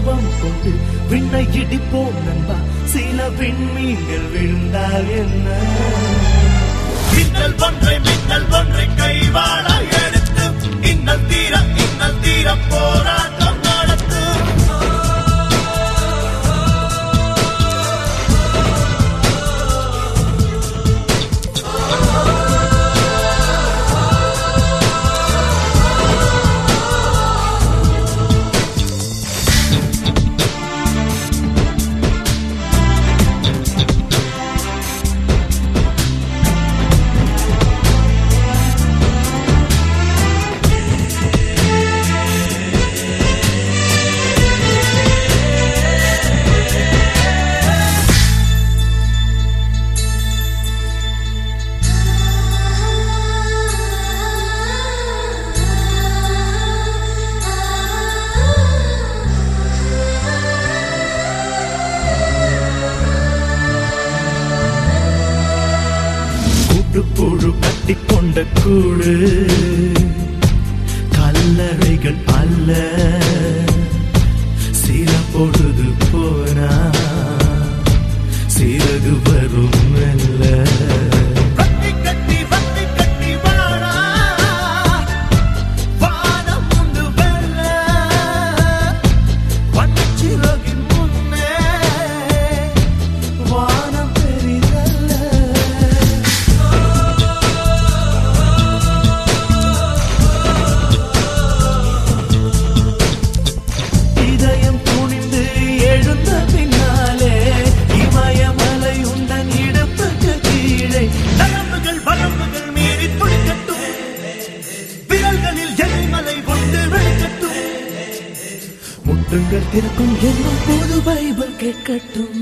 விஸ்வரூபம் கொண்டு விண்ணை இடிப்போம் நண்பா சில விண்மீன்கள் விழுந்தால் என்ன மின்னல் ஒன்றை மின்னல் ஒன்றை கைவாழ எடுத்து இன்னல் தீர இன்னல் தீர போராட்டம் நடத்து கூட்டுப்புழு கட்டிக்கொண்ட கூடு கல்லறைகள் அல்ல சில பொழுது போனா சிறகு வரும் மெல்ல வட்டி கட்டி வட்டி கட்டி வாழா வானம் உண்டு வெல்ல வண்ணச்சிறகின் முன்னே வானம் பெரிதல்ல இதயம் துணிந்து எழுந்த பின்னாலே இமயமலை உந்தன் இடுப்புக்கு கீழே நரம்புகள் வரம்புகள் மீறி துடிக்கட்டும் விரல்களில் எரிமலை ஒன்று வெடிக்கட்டும் முட்டுங்கள் திறக்கும் என்னும் போது பைபிள் கேட்கட்டும்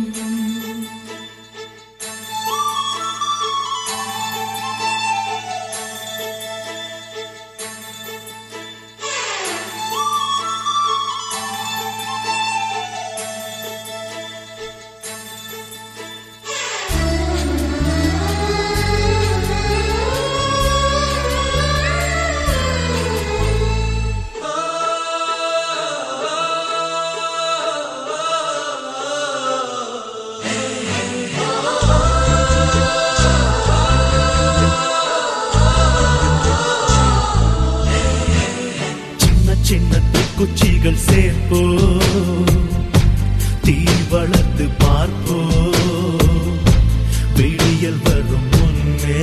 சின்ன சின்ன குச்சிகள் சேர்ப்போ தீ வளர்த்து பார்ப்போ வெளியில் வரும் முன்னே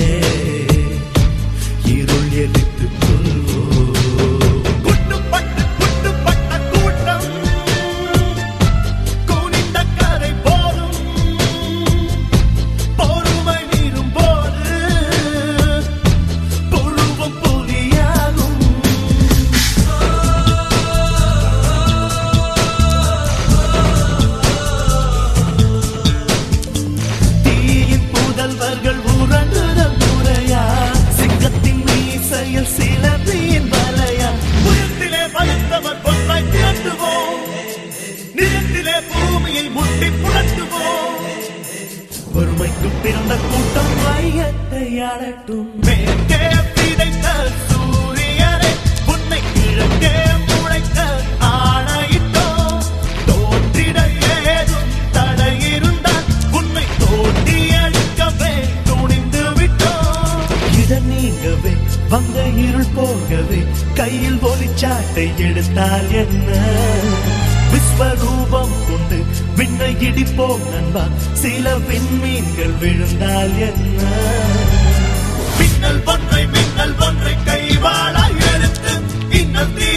இருள் எரித்து கொள்வோ குட்டுப்பட்டு குட்டுப்பட்ட கூட்டம் குனிந்த கரை போதும் பொறுமை மீறும் போது புழுவும் புலியாகும் தீயின் புதல்வர்கள் உறங்குதல் முறையா சிங்கத்தின் மீசையில் சிலந்தியின் வலையா புயத்திலே பழுத்தவர் பொன்றாய் திரட்டுவோம் நிலத்திலே பூமியை முட்டி புரட்டுவோம் வறுமைக்கு பிறந்த கூட்டம் மையத்தை ஆளட்டும் மேற்கே விதைத்த சூரியனை உன்னை கிழக்கே முளைக்க ஆணையிட்டோம் தோன்றிட ஏதும் தடை இருந்தால் உன்னை தோண்டி அழிக்கவே துணிந்து விட்டோம் இதன் நீங்கவே வந்த இருள் போகவே கையில் ஒளிச்சாட்டை எடுத்தால் என்ன விஸ்வரூபம் கொண்டு விண்ணை இடிப்போம் நண்பா சில விண்மீன்கள் விழுந்தால் என்ன மின்னல் ஒன்றை மின்னல் ஒன்றை கைவாளா எடுத்து இன்னல் தீ